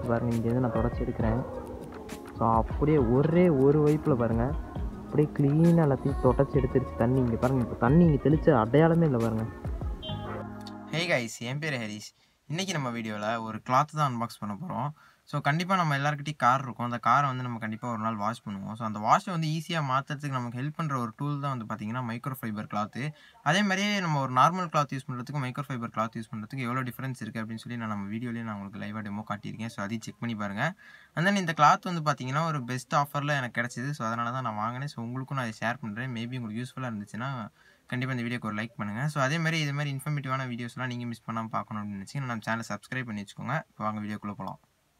பாருங்கள் இங்கேருந்து நான் தொடச்சி எடுக்கிறேன் ஸோ அப்படியே ஒரே ஒரு வைப்பில் பாருங்கள் அப்படியே க்ளீனாக எல்லாத்தையும் தொடச்சி எடுத்துருச்சு தண்ணி இங்கே பாருங்கள் இப்போ தண்ணி இங்கே தெளிச்ச அடையாளமே இல்லை பாருங்கள் ஹே கைஸ் என் பேர் ஹரிஷ் இன்றைக்கி நம்ம வீடியோவில் ஒரு கிளாத் தான் அன்பாக்ஸ் பண்ண போகிறோம் ஸோ கண்டிப்பாக நம்ம எல்லாருக்கிட்டையும் கார் இருக்கும் அந்த காரை வந்து நம்ம கண்டிப்பாக ஒரு நாள் வாஷ் பண்ணுவோம் ஸோ அந்த வாஷை வந்து ஈஸியாக மாற்றுறதுக்கு நமக்கு ஹெல்ப் பண்ணுற ஒரு டூல் தான் வந்து பார்த்திங்கன்னா மைக்ரோ ஃபைபர் கிளாத்து அதே மாதிரியே நம்ம ஒரு நார்மல் கிளாத் யூஸ் பண்ணுறதுக்கு மைக்ரோ ஃபைபர் கிளாத் யூஸ் பண்ணுறதுக்கு எவ்வளோ டிஃப்ரென்ஸ் இருக்குது அப்படின்னு சொல்லி நான் நம்ம வீடியோலேயே நான் உங்களுக்கு லைவாக டெமோ காட்டியிருக்கேன் ஸோ அதையும் செக் பண்ணி பாருங்கள் and then இந்த கிளாத் வந்து பார்த்தீங்கன்னா ஒரு பெஸ்ட் ஆஃபரில் எனக்கு கிடச்சிது ஸோ அதனால தான் நான் வாங்கினேன் ஸோ உங்களுக்கும் நான் அதை ஷேர் பண்ணுறேன் மேபி உங்களுக்கு யூஸ்ஃபுல்லாக இருந்துச்சுன்னா கண்டிப்பாக இந்த வீடியோக்கு ஒரு லைக் பண்ணுங்கள் ஸோ அதே மாதிரி இது மாதிரி இன்ஃபர்மேட்டிவான வீடியோஸ்லாம் நீங்கள் மிஸ் பண்ணாமல் பார்க்கணும் அப்படின்னு நினச்சிங்கன்னா நம்ம சேனலை சப்ஸ்கிரைப் பண்ணி வச்சுக்கோங்க இப்போ வாங்க வீடியோக்குள்ளே போகலாம்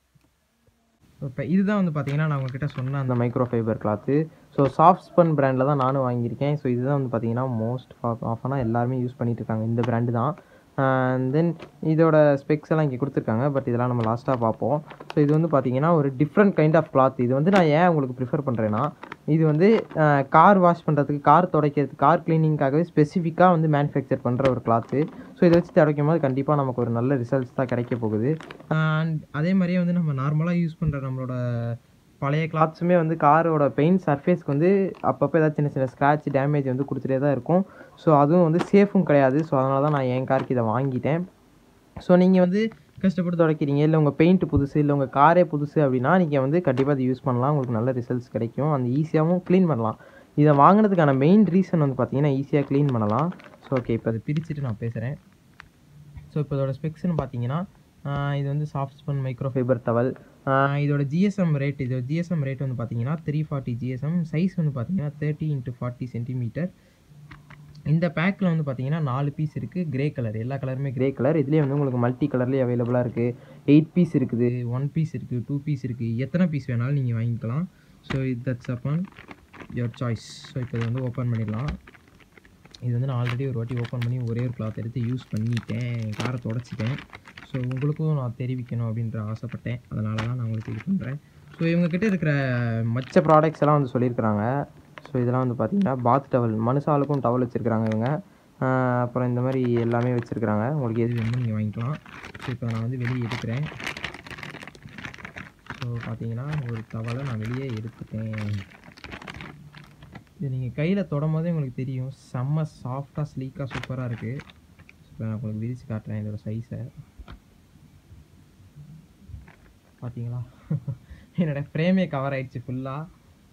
இப்போ இதுதான் வந்து பார்த்தீங்கன்னா நான் உங்ககிட்ட சொன்ன அந்த micro fibre cloth so soft spun பிராண்டில் தான் நானும் வாங்கியிருக்கேன் ஸோ இதுதான் வந்து பார்த்தீங்கன்னா மோஸ்ட் ஆஃபாக எல்லாருமே யூஸ் பண்ணிட்டு இருக்காங்க இந்த பிராண்டு தான் தென் இதோட ஸ்பெக்ஸ் எல்லாம் இங்கே கொடுத்துருக்காங்க பட் இதெல்லாம் நம்ம லாஸ்ட்டாக பார்ப்போம் ஸோ இது வந்து பார்த்தீங்கன்னா ஒரு டிஃப்ரெண்ட் கைண்ட் ஆஃப் கிளாத் இது வந்து நான் ஏன் உங்களுக்கு ப்ரிஃபர் பண்ணுறேன்னா இது வந்து கார் வாஷ் பண்ணுறதுக்கு கார் துடைக்கிறதுக்கு கார் க்ளீனிங்காகவே ஸ்பெசிஃபிக்காக வந்து மேனுஃபேக்சர் பண்ணுற ஒரு கிளாத்து ஸோ இதை வச்சு துடைக்கும் போது கண்டிப்பாக நமக்கு ஒரு நல்ல ரிசல்ட்ஸ் தான் கிடைக்க போகுது அண்ட் அதே மாதிரியே வந்து நம்ம நார்மலாக யூஸ் பண்ணுற நம்மளோட பழைய கிளாத்ஸுமே வந்து காரோட பெயிண்ட் சர்ஃபேஸ்க்கு வந்து அப்பப்போ ஏதாவது சின்ன சின்ன ஸ்க்ராட்ச் டேமேஜ் வந்து கொடுத்துட்டே தான் இருக்கும் ஸோ அதுவும் வந்து சேஃபும் கிடையாது ஸோ அதனால தான் நான் என் காருக்கு இதை வாங்கிட்டேன் ஸோ நீங்கள் வந்து கஷ்டப்பட்டு துடைக்கிறீங்க இல்லை உங்கள் பெயிண்ட் புதுசு இல்லை உங்கள் காரே புதுசு அப்படின்னா நீங்கள் வந்து கண்டிப்பாக அதை யூஸ் பண்ணலாம் உங்களுக்கு நல்ல ரிசல்ட்ஸ் கிடைக்கும் அந்த ஈஸியாகவும் க்ளீன் பண்ணலாம் இதை வாங்கினதுக்கான மெயின் ரீசன் வந்து பார்த்தீங்கன்னா ஈஸியாக க்ளீன் பண்ணலாம் ஸோ ஓகே இப்போ அதை பிரிச்சுட்டு நான் பேசுகிறேன் ஸோ இப்போ இதோட ஸ்பெக்ஸ்னு பார்த்தீங்கன்னா ஆஹ் இது வந்து soft spun micro fibre towel இதோட ஜிஎஸ்எம் ரேட் இதோட ஜிஎஸ்எம் ரேட் வந்து பார்த்தீங்கன்னா த்ரீ ஃபார்ட்டி ஜிஎஸ்எம் சைஸ் வந்து பார்த்தீங்கன்னா தேர்ட்டி இன்ட்டு ஃபார்ட்டி சென்டிமீட்டர் இந்த பேக்கில் வந்து பார்த்தீங்கன்னா நாலு பீஸ் இருக்குது கிரே கலர் எல்லா கலருமே கிரே கலர் இதுலேயே வந்து உங்களுக்கு மல்டி கலர்லேயே அவைலபிளாக இருக்குது எயிட் பீஸ் இருக்குது ஒன் பீஸ் இருக்குது டூ பீஸ் இருக்குது எத்தனை பீஸ் வேணாலும் நீங்கள் வாங்கிக்கலாம் ஸோ இது that's upon your choice so இப்போ இது வந்து ஓப்பன் பண்ணிடலாம் இது வந்து நான் ஆல்ரெடி ஒரு வாட்டி ஓப்பன் பண்ணி ஒரே ஒரு கிளாத் எடுத்து யூஸ் பண்ணிட்டேன் காரை தொடச்சிட்டேன் ஸோ உங்களுக்கும் நான் தெரிவிக்கணும் அப்படின்ற ஆசைப்பட்டேன் அதனால தான் நான் உங்களுக்கு இது பண்ணுறேன் ஸோ இவங்கக்கிட்ட இருக்கிற மற்ற ப்ராடக்ட்ஸ் எல்லாம் வந்து சொல்லியிருக்கிறாங்க ஸோ இதெல்லாம் வந்து பார்த்தீங்கன்னா பாத் டவல் மனுஷாலுக்கும் டவல் வச்சுருக்கிறாங்க இவங்க ஆஹ் அப்புறம் இந்த மாதிரி எல்லாமே வச்சுருக்கிறாங்க உங்களுக்கு எது வேணுமோ நீங்கள் வாங்கிக்கலாம் ஸோ இப்போ நான் வந்து வெளியே எடுக்கிறேன் ஸோ பார்த்தீங்கன்னா ஒரு டவலை நான் வெளியே எடுத்துட்டேன் இது நீங்கள் கையில் தொடும் போதே உங்களுக்கு தெரியும் செம்ம சாஃப்டாக ஸ்லீக்காக சூப்பராக இருக்குது இப்போ நான் உங்களுக்கு விரித்து காட்டுறேன் இதோட சைஸை பார்த்தீங்களா என்னோடய ஃப்ரேமே கவர் ஆயிடுச்சு ஃபுல்லாக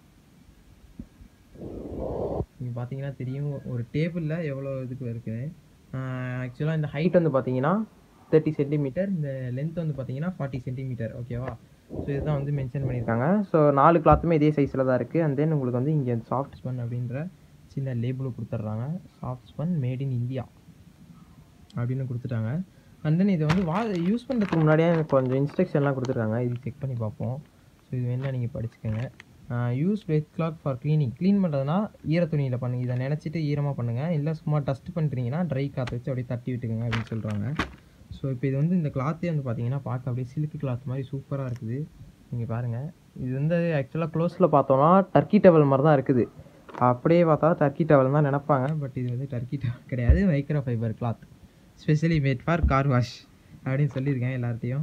நீங்கள் பார்த்தீங்கன்னா தெரியும் ஒரு டேபிளில் எவ்வளோ இதுக்கு இருக்குது ஆக்சுவலாக இந்த ஹைட் வந்து பார்த்தீங்கன்னா தேர்ட்டி சென்டிமீட்டர் இந்த லென்த் வந்து பார்த்தீங்கன்னா ஃபார்ட்டி சென்டிமீட்டர் ஓகேவா ஸோ இதுதான் வந்து மென்ஷன் பண்ணியிருக்காங்க ஸோ நாலு கிளாத்துமே இதே சைஸில் தான் இருக்குது அண்ட் தென் உங்களுக்கு வந்து இங்கே சாஃப்ட் ஸ்பன் அப்படின்ற சின்ன லேபிளும் கொடுத்துட்றாங்க soft spun made in India அப்படின்னு கொடுத்துட்டாங்க அண்ட் தென் இதை வந்து வா யூஸ் பண்ணுறதுக்கு முன்னாடியே எனக்கு கொஞ்சம் இன்ஸ்ட்ரக்ஷன்லாம் கொடுத்துருக்காங்க இது செக் பண்ணி பார்ப்போம் ஸோ இது வேணால் நீங்கள் படிச்சுக்கோங்க use wet cloth for cleaning clean பண்ணுறதுனா ஈர துணியில் பண்ணுங்கள் இதை நினச்சிட்டு ஈரமாக பண்ணுங்கள் இல்லை சும்மா டஸ்ட் பண்ணுறீங்கன்னா ட்ரை காற்று வச்சு அப்படியே தட்டி விட்டுக்கோங்க அப்படின்னு சொல்கிறாங்க ஸோ இப்போ இது வந்து இந்த கிளாத்தே வந்து பார்த்தீங்கன்னா பார்க்க அப்படியே சில்க் கிளாத் மாதிரி சூப்பராக இருக்குது நீங்கள் பாருங்கள் இது வந்து ஆக்சுவலாக க்ளோஸில் பார்த்தோம்னா டர்க்கி டவல் மாதிரி தான் இருக்குது அப்படியே பார்த்தா டர்க்கி டவல் தான் நினைப்பாங்க பட் இது வந்து டர்க்கி டவல் கிடையாது micro fibre cloth specially made for car wash அப்படின்னு சொல்லியிருக்கேன் எல்லார்ட்டையும்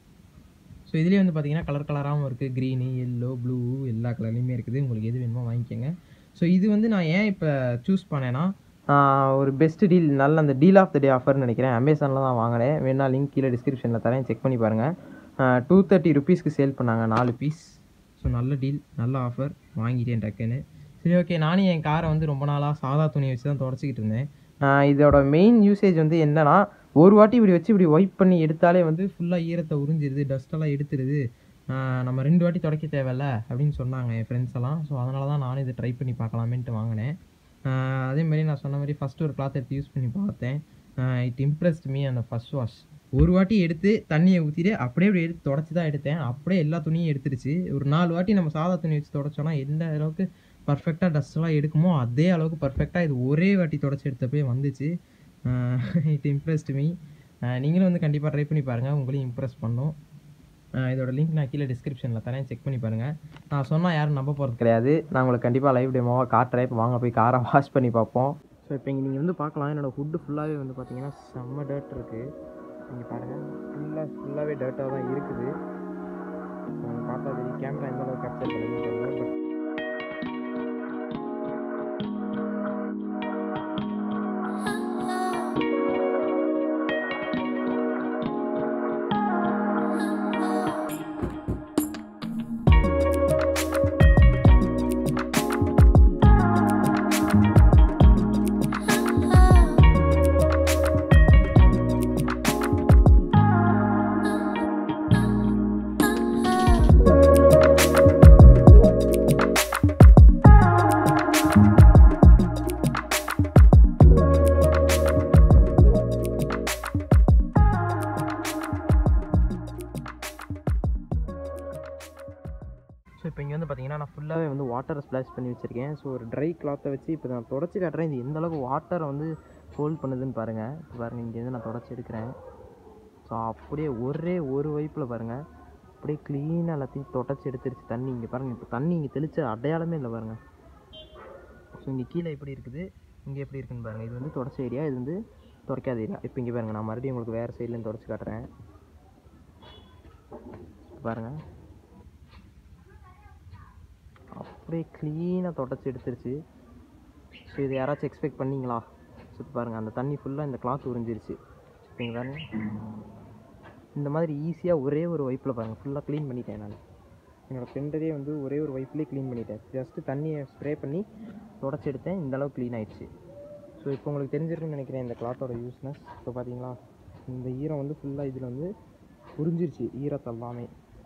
ஸோ இதுலேயே வந்து பார்த்தீங்கன்னா கலர் கலராகவும் இருக்குது க்ரீனு எல்லோ ப்ளூ எல்லா கலர்லேயுமே இருக்குது உங்களுக்கு எது வேணுமோ வாங்கிக்கோங்க ஸோ இது வந்து நான் ஏன் இப்போ சூஸ் பண்ணேன்னா ஒரு பெஸ்ட் டீல் நல்ல அந்த டீல் ஆஃப் த டே ஆஃபர்னு நினைக்கிறேன் அமேசானில் தான் வாங்கினேன் வேணா லிங்க் கீழே டிஸ்கிரிப்ஷனில் தரேன் செக் பண்ணி பாருங்கள் டூ தேர்ட்டி ருபீஸ்க்கு சேல் பண்ணாங்க நாலு பீஸ் ஸோ நல்ல டீல் நல்ல ஆஃபர் வாங்கிட்டேன் டக்குன்னு சரி ஓகே நானும் என் காரை வந்து ரொம்ப நாளாக சாதா துணியை வச்சு தான் தொடச்சிக்கிட்டு இருந்தேன் ஆஹ் இதோட மெயின் யூசேஜ் வந்து என்னன்னா ஒரு வாட்டி இப்படி வச்சு இப்படி ஒயிட் பண்ணி எடுத்தாலே வந்து ஃபுல்லாக ஈரத்தை உறிஞ்சிருது டஸ்ட்டெல்லாம் எடுத்துருது ஆஹ் நம்ம ரெண்டு வாட்டி துடைக்க தேவையில்ல அப்படின்னு சொன்னாங்க என் ஃப்ரெண்ட்ஸ் எல்லாம் ஸோ அதனால தான் நானும் இதை ட்ரை பண்ணி பார்க்கலாமேன்ட்டு வாங்கினேன் ஆஹ் அதே மாதிரி நான் சொன்ன மாதிரி ஃபஸ்ட்டு ஒரு கிளாத் எடுத்து யூஸ் பண்ணி பார்த்தேன் இட் இம்ப்ரெஸ்ட் மீ அந்த ஃபஸ்ட் வாஷ் ஒரு வாட்டி எடுத்து தண்ணியை ஊற்றிட்டு அப்படியே இப்படி எடுத்து தொடச்சி தான் எடுத்தேன் அப்படியே எல்லா துணியும் எடுத்துருச்சு ஒரு நாலு வாட்டி நம்ம சாதா துணி வச்சு தொடச்சோன்னா எந்த அளவுக்கு பர்ஃபெக்டாக டஸ்ட்லாம் எடுக்குமோ அதே அளவுக்கு பர்ஃபெக்டாக இது ஒரே வாட்டி தொடச்சி எடுத்தப்பே வந்துச்சு இட் இம்ப்ரெஸ்ட் மீ நீங்களும் வந்து கண்டிப்பாக ட்ரை பண்ணி பாருங்கள் உங்களையும் இம்ப்ரெஸ் பண்ணும் ஆஹ் இதோட லிங்க் நான் கீழே டிஸ்கிரிப்ஷனில் தரேன் செக் பண்ணி பாருங்கள் நான் சொன்னால் யாரும் நம்ப போகிறது கிடையாது நான் உங்களுக்கு கண்டிப்பாக லைவ் டெமோவாக காட்டுறேன் இப்போ வாங்க போய் காரை வாஷ் பண்ணி பார்ப்போம் ஸோ இப்போ இங்கே நீங்கள் வந்து பார்க்கலாம் என்னோடய ஃபுட்டு ஃபுல்லாகவே வந்து பார்த்தீங்கன்னா செம்ம டர்ட் இருக்குது நீங்கள் பாருங்கள் ஃபுல்லாக ஃபுல்லாகவே டர்ட்டாக தான் இருக்குது கேமரா எந்த அளவுக்கு கேப்சர் பண்ணுதுன்னு தெரியல பட் ஸோ இப்போ இங்கே வந்து பார்த்தீங்கன்னா நான் ஃபுல்லாகவே வந்து வாட்டரை ஸ்ப்ளாஷ் பண்ணி வச்சுருக்கேன் ஸோ ஒரு ட்ரை கிளாத்தை வச்சு இப்போ நான் தொடச்சி காட்டுறேன் இது எந்த அளவுக்கு வாட்டரை வந்து ஹோல்ட் பண்ணுதுன்னு பாருங்கள் இப்போ பாருங்கள் இங்கேருந்து நான் தொடச்சி எடுக்கிறேன் ஸோ அப்படியே ஒரே ஒரு வைப்பில் பாருங்கள் அப்படியே க்ளீனாக எல்லாத்தையும் தொடச்சி எடுத்துருச்சு தண்ணி இங்கே பாருங்கள் இப்போ தண்ணி இங்கே தெளிச்ச அடையாளமே இல்லை பாருங்கள் ஸோ இங்கே கீழே எப்படி இருக்குது இங்கே எப்படி இருக்குன்னு பாருங்கள் இது வந்து தொடச்ச ஏரியா இது வந்து துடைக்காத ஏரியா இப்போ இங்கே பாருங்கள் நான் மறுபடியும் உங்களுக்கு வேறு சைட்லேருந்து தொடச்சி காட்டுறேன் பாருங்கள் அப்படியே க்ளீனாக தொடச்சி எடுத்துருச்சு ஸோ இது யாராச்சும் எக்ஸ்பெக்ட் பண்ணீங்களா ஸோ இப்போ பாருங்கள் அந்த தண்ணி ஃபுல்லாக இந்த கிளாத் உறிஞ்சிருச்சு இப்போ இங்கே பாருங்க இந்த மாதிரி ஈஸியாக ஒரே ஒரு வைப்பில் பாருங்கள் ஃபுல்லாக க்ளீன் பண்ணிட்டேன் நான் என்னோடய ஃப்ரெண்டரே வந்து ஒரே ஒரு வைப்லேயே க்ளீன் பண்ணிட்டேன் ஜஸ்ட்டு தண்ணியை ஸ்ப்ரே பண்ணி தொடச்சி எடுத்தேன் இந்த அளவுக்கு க்ளீன் ஆயிடுச்சு ஸோ இப்போ உங்களுக்கு தெரிஞ்சிருக்குன்னு நினைக்கிறேன் இந்த கிளாத்தோட யூஸ்னஸ் இப்போ பார்த்தீங்களா இந்த ஈரம் வந்து ஃபுல்லாக இதில் வந்து உறிஞ்சிருச்சு ஈரத்தை எல்லாமே